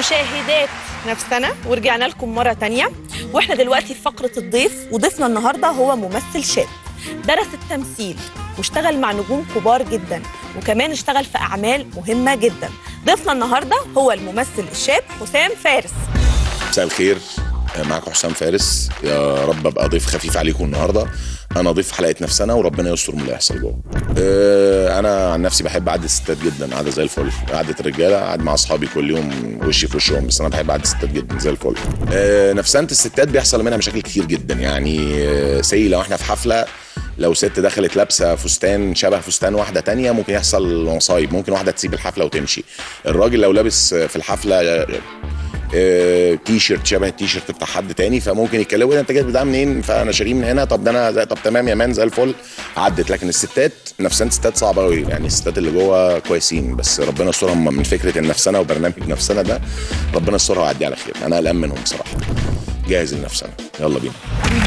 مشاهدات نفسنا ورجعنا لكم مرة تانية واحنا دلوقتي في فقرة الضيف وضيفنا النهاردة هو ممثل شاب درس التمثيل واشتغل مع نجوم كبار جدا وكمان اشتغل في أعمال مهمة جدا ضيفنا النهاردة هو الممثل الشاب حسام فارس مساء الخير معاكم حسام فارس يا رب ابقى ضيف خفيف عليكم النهارده انا ضيف حلقه نفسنا وربنا يستر من اللي هيحصل جوه أه انا عن نفسي بحب قعده الستات جدا قعده زي الفل قعده الرجاله قاعد مع اصحابي كل يوم وشي في وشهم بس انا بحب قعده الستات جدا زي الفل أه نفسانه الستات بيحصل منها مشاكل كتير جدا يعني أه سي لو احنا في حفله لو ست دخلت لابسه فستان شبه فستان واحده تانية ممكن يحصل مصايب ممكن واحده تسيب الحفله وتمشي الراجل لو لابس في الحفله آه، تي شيرت شبه التي شيرت بتاع حد تاني فممكن يتكلموا إيه ده انت جايب ده منين فانا شاريه من هنا طب ده انا زي طب تمام يا مان زي الفل عدت لكن الستات نفسان الستات صعبه قوي يعني الستات اللي جوه كويسين بس ربنا يسترهم من فكره النفسنه وبرنامج نفسنا ده ربنا يسترها ويعدي على خير انا قلقان منهم بصراحه جاهز لنفسنا يلا بينا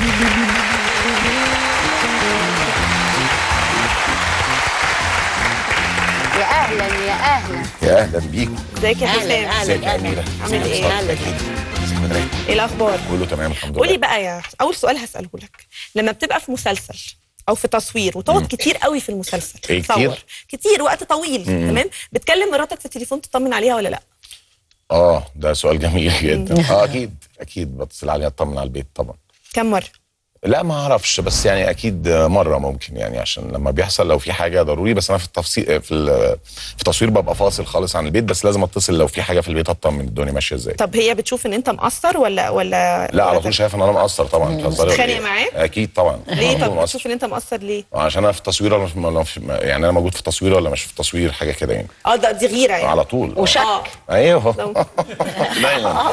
يا اهلا يا اهلا يا اهلا بيكم ازيك يا أهلاً، حسام أهلاً. ازيك يا اميره عامل ازيك يا إيه؟ مصطفى؟ أهلاً. ازيك يا ازيك يا مدري؟ ايه الأخبار؟ كله تمام الحمد لله قولي بقى يا أول سؤال هسأله لك لما بتبقى في مسلسل أو في تصوير وتقعد كتير قوي في المسلسل إيه كتير؟ تصور. كتير وقت طويل تمام بتكلم مراتك في التليفون تطمن عليها ولا لا؟ اه ده سؤال جميل جدا اه اكيد اكيد بتصل عليها اطمن على البيت طبعا كم مرة؟ لا ما اعرفش بس يعني اكيد مره ممكن يعني عشان لما بيحصل لو في حاجه ضروري بس انا في التفصيل في ال- في التصوير ببقى فاصل خالص عن البيت بس لازم اتصل لو في حاجه في البيت اطمن الدنيا ماشيه ازاي طب هي بتشوف ان انت مقصر ولا ولا لا على ولا طول شايف ان انا مقصر طبعا بتهزري ولا بتتخانق إيه؟ معاك؟ اكيد طبعا ليه على طول طب مقصر. بتشوف ان انت مقصر ليه؟ عشان انا في التصوير ولا مش ولا في يعني انا موجود في التصوير ولا مش في التصوير حاجه كده يعني اه ده دي غيره يعني على طول آه. وشك اه ايوه دايما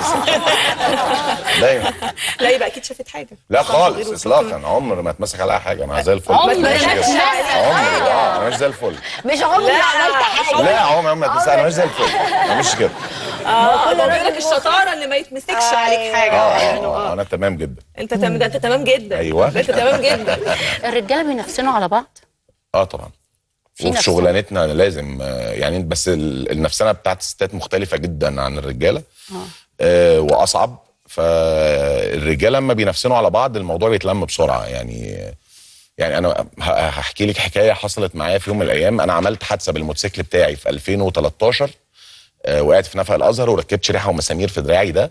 دايما لا يبقى اكيد شافت حاجه لا صح، خالص غير اطلاقا عمر ما اتمسك على اي حاجه انا زي الفل عمر مش ما كده. اتمسك على عمري اه انا مش زي الفل مش عمري لا، عملت حاجه لا عمري عمري ما اتمسك انا مش زي الفل انا مش كده اه ده بيقول لك الشطاره اللي ما يتمسكش عليك حاجه اه يعني اه اه انا تمام جدا انت تمام ده انت تمام جدا أيوة. ده انت تمام جدا الرجاله بينافسوا على بعض اه طبعا في وفي نفسنا. شغلانتنا لازم آه، يعني بس ال- النفسنه بتاعت الستات مختلفه جدا عن الرجاله آه واصعب فالرجاله لما بينافسوا على بعض الموضوع بيتلم بسرعه يعني يعني انا ه- هحكي لك حكايه حصلت معايا في يوم من الايام انا عملت حادثه بالموتوسيكل بتاعي في 2013 آه وقعت في نفق الازهر وركبت شريحه ومسامير في دراعي ده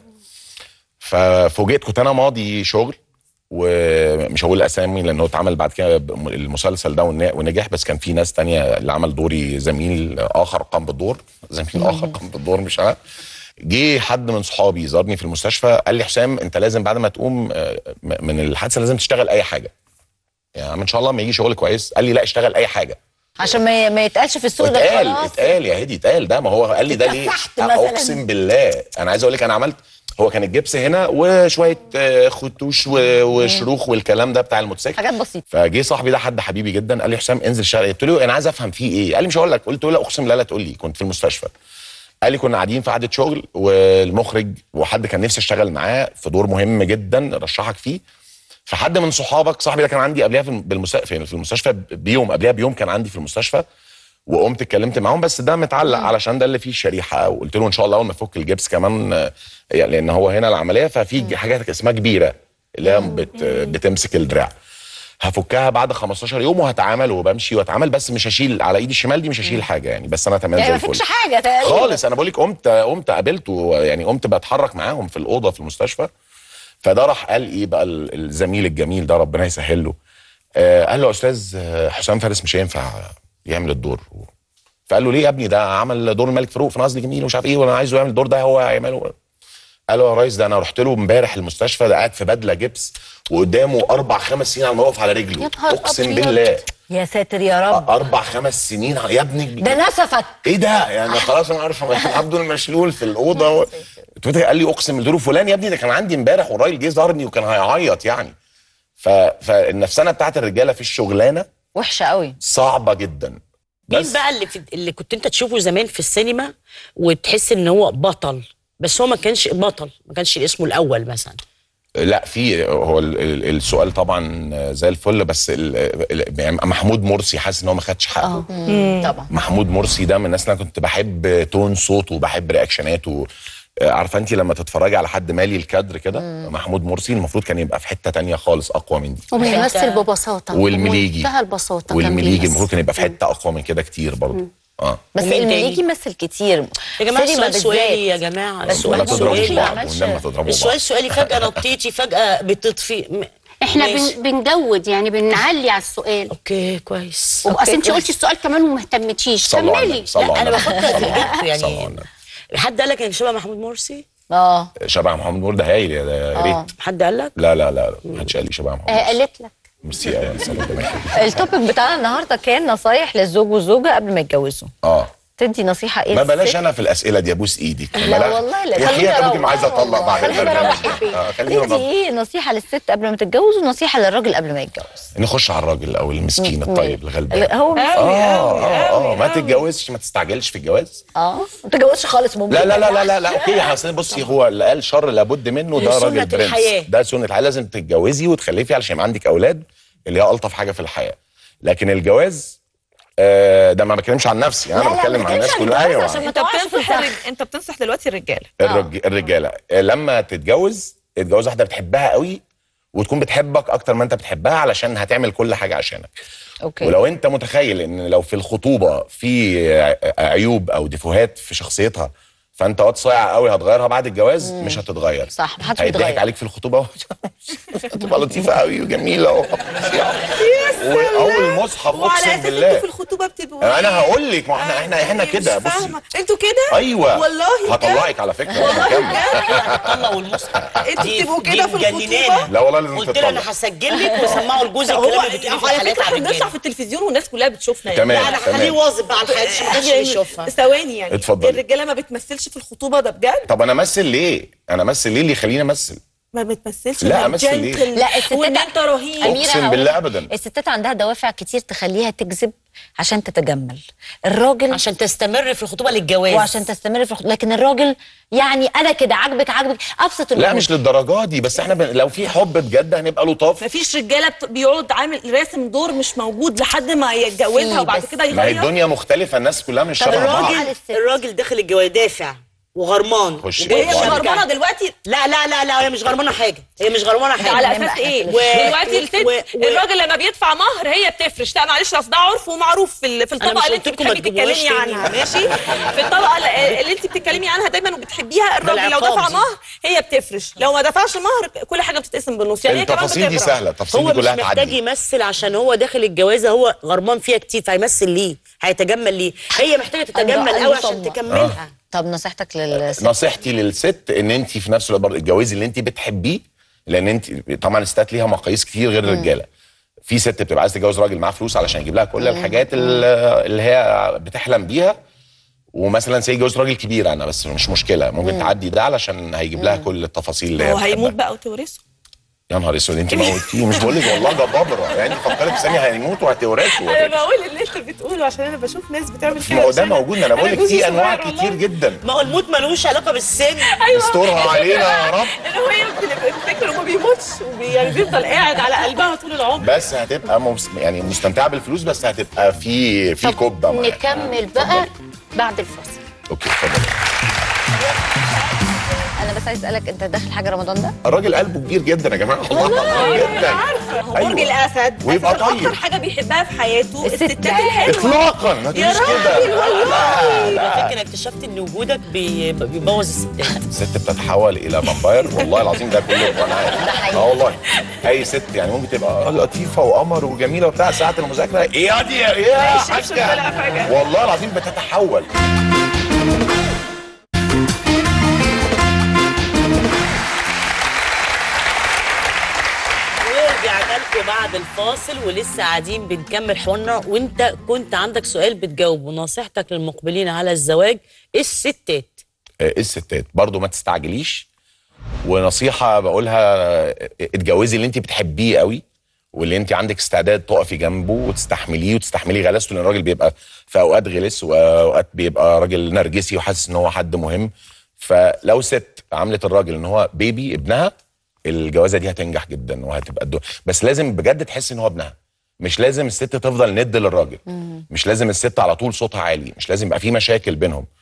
ففوجئت كنت انا ماضي شغل ومش هقول اسامي لان هو اتعمل بعد كده ب- المسلسل ده ون- ونجح بس كان في ناس تانية اللي عمل دوري زميل اخر قام بالدور زميل اخر قام بالدور مش انا جه حد من صحابي زارني في المستشفى قال لي حسام انت لازم بعد ما تقوم آه، م- من الحادثه لازم تشتغل اي حاجه يعني ان شاء الله ما يجي شغل كويس قال لي لا اشتغل اي حاجه عشان ما ما يتقالش في السوق ده اتقال خلاص اتقال يا هدي اتقال ده ما هو قال لي ده ليه اتكسحت مثلاً. اقسم بالله انا عايز اقول لك انا عملت هو كان الجبس هنا وشويه آه، خدوش و- وشروخ والكلام ده بتاع الموتوسيكل حاجات بسيطه فجه صاحبي ده حد حبيبي جدا قال لي حسام انزل شارع قلت له انا عايز افهم فيه ايه قال لي مش هقول لك قلت له لا اقسم بالله لا تقول لي كنت في المستشفى قال لي كنا قاعدين في قعده شغل والمخرج وحد كان نفسي اشتغل معاه في دور مهم جدا رشحك فيه فحد من صحابك صاحبي ده كان عندي قبلها في بالمستشفى في المستشفى بيوم قبلها بيوم كان عندي في المستشفى وقمت اتكلمت معاهم بس ده متعلق علشان ده اللي فيه الشريحه وقلت له ان شاء الله اول ما افك الجبس كمان آه، يعني لان هو هنا العمليه ففي حاجات اسمها كبيره اللي هي بت بتمسك الدراع هفكها بعد 15 يوم وهتعامل وبمشي واتعامل بس مش هشيل على ايدي الشمال دي مش هشيل حاجه يعني بس انا تمام يعني زي ما الفل فيكش حاجه تقريبا خالص انا بقول لك قمت قمت قابلته يعني قمت بتحرك معاهم في الاوضه في المستشفى فده راح قال ايه بقى ال- الزميل الجميل ده ربنا يسهل له آه قال له يا استاذ آه، حسام فارس مش هينفع يعمل الدور فقال له ليه يا ابني ده عمل دور الملك فاروق في نازل جميل ومش عارف ايه وانا عايزه يعمل الدور ده هو هيعمله قال له يا ريس ده انا رحت له امبارح المستشفى ده قاعد في بدله جبس وقدامه اربع خمس سنين على ما يقف على رجله يا نهار اقسم أبيض. بالله يا ساتر يا رب اربع خمس سنين يا ابني ده نسفك ايه ده يعني خلاص انا عارف عبد المشلول في الاوضه و... تويتر قال لي اقسم بالله فلان يا ابني ده كان عندي امبارح والراجل جه زارني وكان هيعيط يعني ف... فالنفسنه بتاعت الرجاله في الشغلانه وحشه قوي صعبه جدا مين بس بقى اللي في اللي كنت انت تشوفه زمان في السينما وتحس ان هو بطل بس هو ما كانش بطل ما كانش اسمه الاول مثلا لا في هو ال- ال- السؤال طبعا زي الفل بس ال... ال- يعني محمود مرسي حاسس ان هو ما خدش حقه اه طبعا محمود مرسي ده من الناس اللي انا كنت بحب تون صوته وبحب رياكشناته آه، عارفه انت لما تتفرجي على حد مالي الكادر كده محمود مرسي المفروض كان يبقى في حته تانية خالص اقوى من دي وبيمثل ببساطه والمليجي منتهى البساطه كان والمليجي بيمثل. المفروض كان يبقى في حته اقوى من كده كتير برضه اه بس ومين المليجي تاني؟ مثل كتير يا جماعه سينما السؤال سؤالي يا بالذات. جماعه بس ولا محمود تضربوا مرسي في ما بعض عملش- والنبي ما تضربوا السؤال بعض سؤالي فجاه نطيتي فجاه بتطفي م- احنا ماشي. بن بنجود يعني بنعلي على السؤال اوكي كويس واصل انت كويس. قلتي السؤال كمان وما اهتمتيش صلوا على كملي النبي صلوا لا على انا النبي بفكر في صلوا- البنت صلوا على يعني النبي. حد قال لك انك شبه محمود مرسي؟ اه شبه محمد نور ده هايل يا ده يا ريت حد قال لك؟ لا لا لا ما حدش قال لي شبه محمد آه نور. قالت لك ميرسي يا سلام ربنا يخليك. التوبيك بتاعنا النهارده كان نصايح للزوج والزوجه قبل ما يتجوزوا اه تدي نصيحه ايه ما بلاش للست؟ انا في الاسئله دي ابوس ايدك لا بلاش. والله لا. يا خليني حياتي ابوكي أروح. ما عايزه اطلق بعد خليني البرنامج أروح البيت. آه، خليني تدي أروح. ايه نصيحه للست قبل ما تتجوز ونصيحه للراجل قبل ما يتجوز نخش على الراجل او المسكين الطيب الغلبان هو اه اه اه ما تتجوزش ما تستعجلش في الجواز اه ما تتجوزش خالص ممكن لا لا لا لا لا, لا اوكي اصل بصي هو اللي قال شر لابد منه ده سنة راجل برنس الحياة. ده سنه الحياه لازم تتجوزي وتخلفي علشان يبقى عندك اولاد اللي هي الطف حاجه في الحياه لكن الجواز آه ده ما بتكلمش عن نفسي انا لا، لا، بتكلم ما عن الناس بتكلمش عن كلها الجواز ايوه عشان ما انت تقعش في بتنصح الفخ. الرج... انت بتنصح دلوقتي الرجاله الرج... الرجاله آه، لما تتجوز اتجوز واحده بتحبها قوي وتكون بتحبك اكتر ما انت بتحبها علشان هتعمل كل حاجه عشانك اوكي ولو انت متخيل ان لو في الخطوبه في ع- عيوب او ديفوهات في شخصيتها فانت واد صايع قوي هتغيرها بعد الجواز مش هتتغير صح، محدش هيضحك بيتغير. عليك في الخطوبه هتبقى لطيفه قوي وجميله وفظيعه واول مصحف وعلى اقسم اساس انتوا بالله في الخطوبه بتبقوا انا هقول لك ما احنا احنا احنا مش كده بصي فاهمة. انتوا كده ايوه والله هطلعك على فكره هنكمل. طلع والمصحف انتوا دي- بتبقوا دي كده في مجننانة. الخطوبه لا والله لازم قلت له تطلع انا هسجل لك واسمعه لجوزك هو الكلام اللي بتقولي في على الحلقات فكره على احنا بنطلع الرجاله في التلفزيون والناس كلها بتشوفنا تمام. يعني لا انا تمام. هخليه واظب بقى على حياتي محدش يعني يشوفها ثواني يعني اتفضلي. الرجاله ما بتمثلش في الخطوبه ده بجد طب انا امثل ليه؟ انا امثل ليه اللي يخليني امثل؟ ما بتمثلش لا، إنك أمثل ليه؟ gentle لا، الستات- وان انت رهيب أميرة اقسم هقول- بالله ابدا الستات عندها دوافع كتير تخليها تكذب عشان تتجمل الراجل عشان تستمر في الخطوبه للجواز وعشان تستمر في الخطوبة لكن الراجل يعني انا كده عاجبك عاجبك ابسط لا الأمور. مش للدرجه دي بس احنا ب... لو في حب بجد هنبقى لطاف مفيش رجاله بت- بيقعد عامل راسم دور مش موجود لحد ما يتجوزها في وبعد بس- كده ما هي يغير الدنيا مختلفه الناس كلها مش طب شبه بعض الراجل على الست. الراجل داخل الجواز دافع وغرمان خش وهي مش وبعد كده. غربانه دلوقتي لا لا لا لا هي مش غرمانه حاجه هي مش غرمانه حاجه على نعمل اساس إحنا ايه في الفيلم. دلوقتي و- الست و- و- الراجل لما بيدفع مهر هي بتفرش لا معلش اصل ده عرف ومعروف في ال- في أنا الطبقه مش اللي انت قلت لكم ما بتحبي تجيبوهاش تتكلمي تاني. عنها ماشي في الطبقه اللي اللي انت بتتكلمي عنها دايما وبتحبيها الراجل لو بالعقاب دفع دي. مهر هي بتفرش لو ما دفعش مهر كل حاجه بتتقسم بالنص يعني هي كمان التفاصيل دي بتغرق. سهله التفاصيل هو دي مش كلها محتاج تعدي يمثل عشان هو داخل الجوازه هو غرمان فيها كتير فهيمثل ليه هيتجمل ليه هي محتاجه تتجمل عنده قوي عشان صدمة. تكملها طب نصيحتك للست نصيحتي للست ان انت في نفس الوقت برضه اتجوزي اللي انت بتحبيه لان انت طبعا الستات ليها مقاييس كتير غير الرجاله في ست بتبقى عايزه تتجوز راجل معاه فلوس علشان يجيب لها كل الحاجات اللي اللي هي بتحلم بيها ومثلا سي جوز راجل كبير انا بس مش مشكله ممكن تعدي ده علشان هيجيب لها كل التفاصيل اللي هي هو هيموت بتحبها. بقى وتورثه يا نهار اسود انت موتيه مش بقول لك والله جبابره يعني فكرت في ثانيه هيموت وهتورثه انا بقول اللي انت بتقوله عشان انا بشوف ناس بتعمل كده ما هو ده عشان موجود انا بقول لك جوزي في انواع صغير والله. كتير جدا ما هو الموت ملوش علاقه بالسن استرها علينا يا رب اللي هو هي بتفتكر وما بيموتش وبي- يعني بيفضل قاعد على قلبها طول العمر بس هتبقى مس... يعني مستمتعه بالفلوس بس هتبقى في في كبه معاك. نكمل بقى بعد الفاصل اوكي اتفضل انا بس عايز اسالك انت داخل حاجه رمضان ده الراجل قلبه كبير جدا يا جماعه والله جدا هو أيوة. برج الاسد ويبقى أساساً اكتر طيب. حاجه بيحبها في حياته الست الستات بقى. الحلوه اطلاقا ما تقوليش كده على فكره اكتشفت ان وجودك بي- بيبوظ الستات الست بتتحول الى فامباير والله العظيم ده كله وانا عارف ده حقيقي. اه والله اي ست يعني ممكن تبقى لطيفه وقمر وجميله وبتاع ساعه المذاكره ايه يا دي ايه يا الشبشب طلع حاجه فجأة. والله العظيم بتتحول ورجعنا لكم بعد الفاصل ولسه قاعدين بنكمل حوارنا وانت كنت عندك سؤال بتجاوب ونصيحتك للمقبلين على الزواج الستات آه، الستات برضو ما تستعجليش ونصيحه بقولها آه، اتجوزي اللي انت بتحبيه قوي واللي انت عندك استعداد تقفي جنبه وتستحمليه وتستحملي غلاسته لان الراجل بيبقى في اوقات غلس واوقات بيبقى راجل نرجسي وحاسس ان هو حد مهم فلو ست عملت الراجل ان هو بيبي ابنها الجوازه دي هتنجح جدا وهتبقى الدو... بس لازم بجد تحس ان هو ابنها مش لازم الست تفضل ند للراجل مش لازم الست على طول صوتها عالي مش لازم يبقى في مشاكل بينهم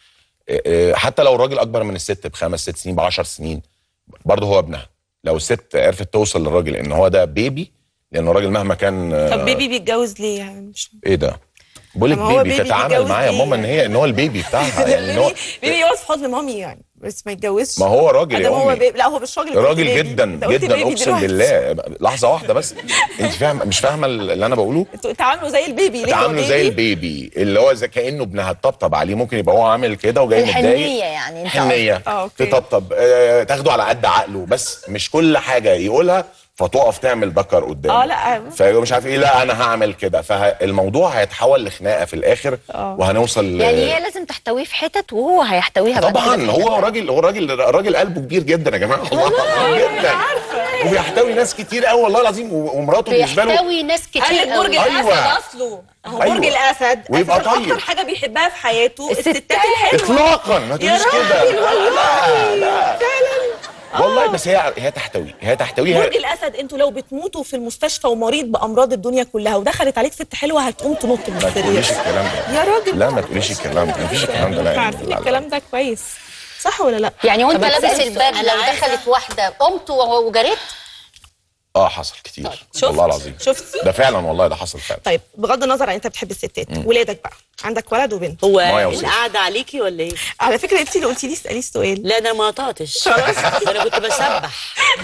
آه، حتى لو الراجل اكبر من الست بخمس ست سنين بعشر سنين برضه هو ابنها لو الست عرفت توصل للراجل ان هو ده بيبي لان الراجل مهما كان آه، طب بيبي بيتجوز ليه يعني مش ايه ده بقول لك طب هو بيبي بيبي تتعامل بيتجوز معاه يا ليه ماما ان هي ان هو البيبي بتاعها يعني ان هو بيبي بيبي يقعد في حضن مامي يعني بس ما يتجوزش ما هو راجل يا أدام هو أمي. بيبي لا هو مش راجل راجل بيبي. جدا أنت قلت جدا بيبي اقسم دلوقتي. بالله لحظه واحده بس انت فاهمه مش فاهمه اللي انا بقوله انتوا تعاملوا زي البيبي ليه هو تعامله زي البيبي اللي هو زي كانه ابنها تطبطب عليه ممكن يبقى هو عامل كده وجاي الحنيه متضايق يعني انت حنيه آه، أوكي. تطبطب آه، تاخده على قد عقله بس مش كل حاجه يقولها فتقف تعمل ذكر قدامه اه لا فمش عارف ايه لا انا هعمل كده فالموضوع هيتحول لخناقه في الاخر آه. وهنوصل ل- يعني هي لازم تحتويه في حتت وهو هيحتويها بعد كده طبعا في هو حتت. راجل هو راجل راجل قلبه كبير جدا يا جماعه والله جدا وبيحتوي ناس كتير قوي والله العظيم و- ومراته بالنسبه له بيحتوي ناس كتير قال لك برج قوي. أيوة. الاسد اصله هو أيوة. برج الاسد ويبقى أساساً طيب. اكتر حاجه بيحبها في حياته الستات. الستات الحلوه اطلاقا ما تقوليش كده لا لا والله بس هي هي تحتوي هي تحتوي برج هي الاسد انتوا لو بتموتوا في المستشفى ومريض بامراض الدنيا كلها ودخلت عليك ست حلوه هتقوم تنط من ما تقوليش السرير الكلام ده يا راجل لا ما تقوليش الكلام ده ما فيش الكلام ده لا احنا لا، عارفين لا، لا. الكلام ده كويس صح ولا لا يعني وانت طب لابس أسألك الباب سؤال. لو أنا عايزة- دخلت واحده قمت و- وجريت اه حصل كتير شفت؟ والله العظيم شفت؟ ده فعلا والله ده حصل فعلا طيب بغض النظر عن انت بتحب الستات ولادك بقى عندك ولد وبنت هو مايا وسيف. القعده عليكي ولا ايه؟ على فكره انت اللي قلتي لي اسالي السؤال لا انا ما قطعتش خلاص. ده انا كنت بسبح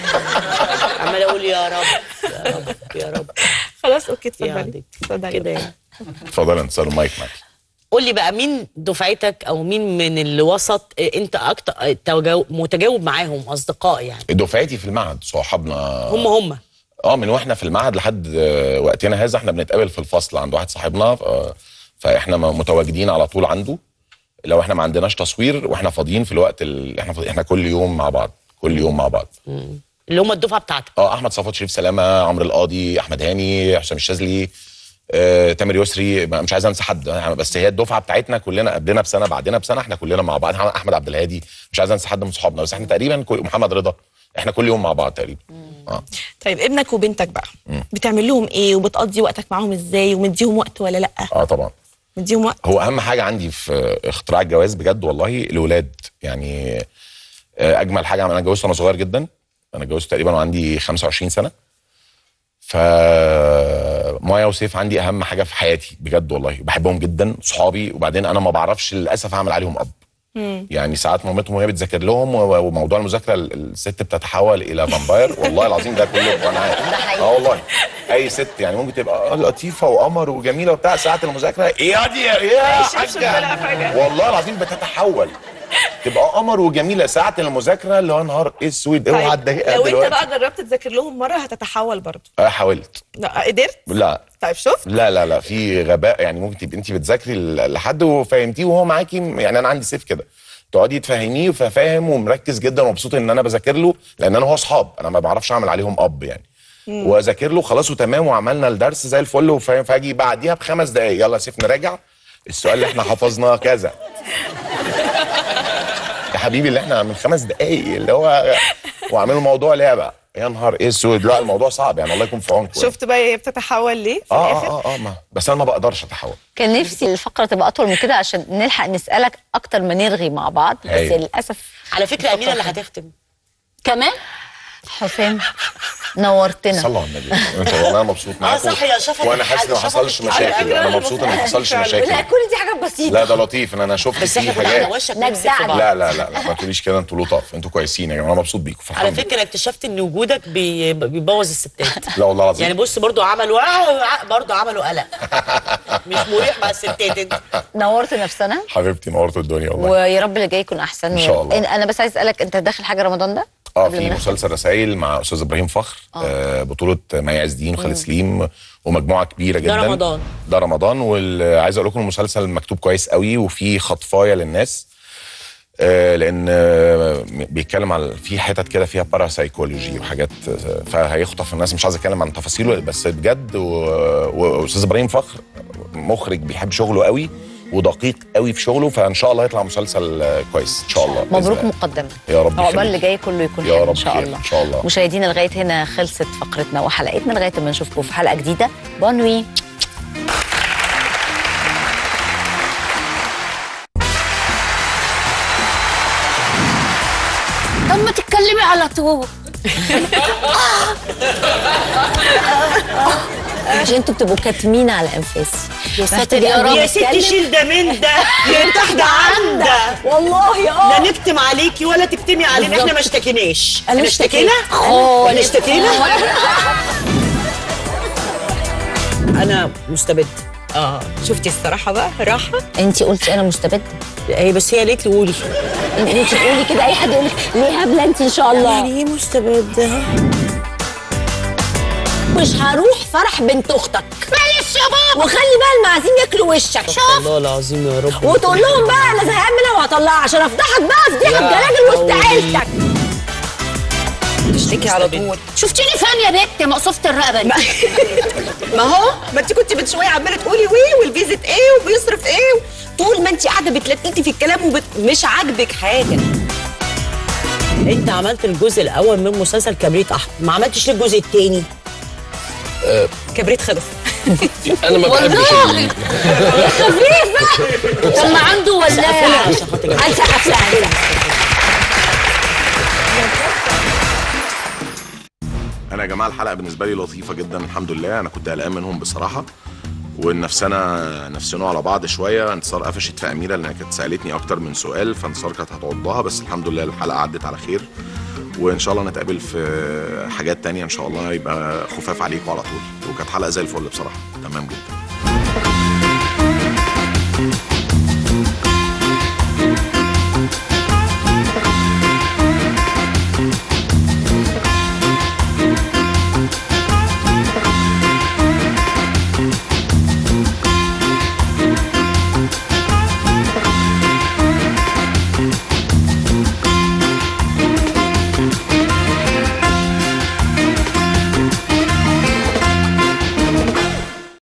عمال اقول يا رب يا رب يا رب خلاص اوكي يا اتفضلي عديد. اتفضلي كده يعني اتفضل انتصار المايك معاك قول لي بقى مين دفعتك او مين من اللي وسط إيه، انت اكتر إيه، تجاو- متجاوب معاهم اصدقاء يعني دفعتي في المعهد صحابنا هم هم اه من واحنا في المعهد لحد آه، وقتنا هذا احنا بنتقابل في الفصل عند واحد صاحبنا ف- فاحنا م- متواجدين على طول عنده لو احنا ما عندناش تصوير واحنا فاضيين في الوقت اللي احنا فاضيين احنا كل يوم مع بعض كل يوم مع بعض اللي هم الدفعه بتاعتك اه احمد صفوت شريف سلامه عمرو القاضي احمد هاني حسام الشاذلي آه، تامر يسري ما- مش عايز انسى حد يعني بس هي الدفعه بتاعتنا كلنا قبلنا بسنه بعدنا بسنه احنا كلنا مع بعض احمد عبد الهادي مش عايز انسى حد من صحابنا بس احنا تقريبا كل- محمد رضا احنا كل يوم مع بعض تقريبا اه طيب ابنك وبنتك بقى بتعمل لهم ايه وبتقضي وقتك معاهم ازاي ومديهم وقت ولا لا اه طبعا مديهم وقت هو اهم حاجه عندي في اختراع الجواز بجد والله الولاد يعني آه، اجمل حاجه انا اتجوزت وانا صغير جدا انا اتجوزت تقريبا وعندي 25 سنه ف مايا وسيف عندي اهم حاجه في حياتي بجد والله بحبهم جدا صحابي وبعدين انا ما بعرفش للاسف اعمل عليهم اب يعني ساعات مامتهم وهي بتذاكر لهم و- وموضوع المذاكره ال- الست بتتحول الى فامباير والله العظيم ده كله وانا عارف ده حقيقي. اه والله اي ست يعني ممكن تبقى لطيفه وقمر وجميله وبتاع ساعه المذاكره ايه يا دي يا الشبشب طلع حاجه فجأة. والله العظيم بتتحول تبقى قمر وجميله ساعه المذاكره اللي هو نهار اسود اوعى تضايقها لو انت دلوقتي بقى جربت تذاكر لهم مره هتتحول برضه اه حاولت لا قدرت لا طيب شفت لا لا لا في غباء يعني ممكن تبقى انت بتذاكري ل- لحد وفهمتيه وهو معاكي يعني انا عندي سيف كده تقعدي تفهميه ففاهم ومركز جدا ومبسوط ان انا بذاكر له لان انا هو اصحاب انا ما بعرفش اعمل عليهم اب يعني واذاكر له خلاص وتمام وعملنا الدرس زي الفل وفاهم فاجي بعديها بخمس دقائق يلا يا سيف نراجع السؤال اللي احنا حفظناه كذا يا حبيبي اللي احنا من خمس دقائق اللي هو وعملوا موضوع لعبه يا نهار اسود لا الموضوع صعب يعني الله يكون في عونكم يعني. شفت بقى هي بتتحول ليه في اه الاخر اه اه اه ما بس انا ما بقدرش اتحول كان نفسي الفقره تبقى اطول من كده عشان نلحق نسالك اكتر ما نرغي مع بعض بس أيوة. للاسف على فكره امينه اللي هتختم كمان حسام نورتنا صلوا على النبي انت والله انا مبسوط معاكم صح، هي شفت وانا حاسس ان ما الحاجة، حصلش شفت مشاكل الحاجة. انا مبسوط ان ما حصلش فعلا. مشاكل لا كل دي حاجات بسيطه لا ده لطيف ان انا شفت بس فيه احنا كنا على حاجات وشك نجدعني. نمسك في بعض. لا لا لا لا ما تقوليش كده انتوا لطاف انتوا كويسين يا جماعه انا مبسوط بيكم على فرحان فكره اكتشفت ان وجودك بي- بيبوظ الستات لا والله العظيم يعني بص برضو عملوا آه، برضو عملوا قلق مش مريح مع الستات انت نورت نفسنا حبيبتي نورتوا الدنيا والله ويا رب اللي جاي يكون احسن إن شاء الله. إن- انا بس عايز اسالك انت داخل حاجه رمضان ده اه قبل في ما نختم؟ مسلسل رسائل مع استاذ ابراهيم فخر آه بطوله مي عز الدين وخالد سليم ومجموعه كبيره جدا رمضان. ده رمضان وعايز اقول لكم المسلسل مكتوب كويس قوي وفي خطفايه للناس آه لان آه بيتكلم على في حتت كده فيها باراسايكولوجي وحاجات آه، فهيخطف الناس مش عايز اتكلم عن تفاصيله بس بجد و- واستاذ ابراهيم فخر مخرج بيحب شغله قوي ودقيق قوي في شغله فان شاء الله يطلع مسلسل آه، كويس ان شاء الله بإذن مبروك الله. مقدما يا رب عقبال يخليك. اللي جاي كله يكون يا حلو رب ان شاء خير، الله إن شاء الله. مشاهدينا لغايه هنا خلصت فقرتنا وحلقتنا لغايه ما نشوفكم في حلقه جديده بونوي طب ما تتكلمي على طول عشان انتوا بتبقوا كاتمين على انفاسي يا ساتر يا رب يا ستي شيل ده من ده يرتاح ده عن ده والله اه لا نكتم عليكي ولا تكتمي علينا احنا ما اشتكيناش أنا احنا اشتكينا خالص. احنا اشتكينا انا مستبد اه شفتي الصراحه بقى راحه انت قلتي انا مستبده هي بس هي قالت لي قولي انت تقولي كده اي حد يقول لك ليه هبله انت ان شاء الله يعني ايه مستبد مش هروح فرح بنت اختك معلش يا بابا وخلي بقى المعازيم ياكلوا وشك الله العظيم يا رب وتقول لهم بقى انا زهقان منها وهطلعها عشان افضحك بقى فضيحه بجلاجل وسط حول. عيلتك تشتكي على طول شفتيني فين يا بنت مقصوفة الرقبة دي ما هو ما انت كنت من شويه عماله تقولي وي والفيزا ايه وبيصرف ايه طول ما انت قاعده بتلتلتي في الكلام ومش عاجبك حاجه انت عملت الجزء الاول من مسلسل كبريت احمر ما عملتش ليه الجزء الثاني كبريت خلص انا ما بحبش والله ال- طب ما عنده ولاعة عشان خاطر جمال. عايزه حفله عايزه انا يا جماعه الحلقه بالنسبه لي لطيفه جدا الحمد لله انا كنت قلقان منهم بصراحه والنفسنا نفسنا على بعض شويه انتصار قفشت في اميره لانها كانت سالتني اكتر من سؤال فانتصار كانت هتعضها بس الحمد لله الحلقه عدت على خير وان شاء الله نتقابل في حاجات تانية ان شاء الله يبقى خفاف عليكم على طول وكانت حلقه زي الفل بصراحه تمام جدا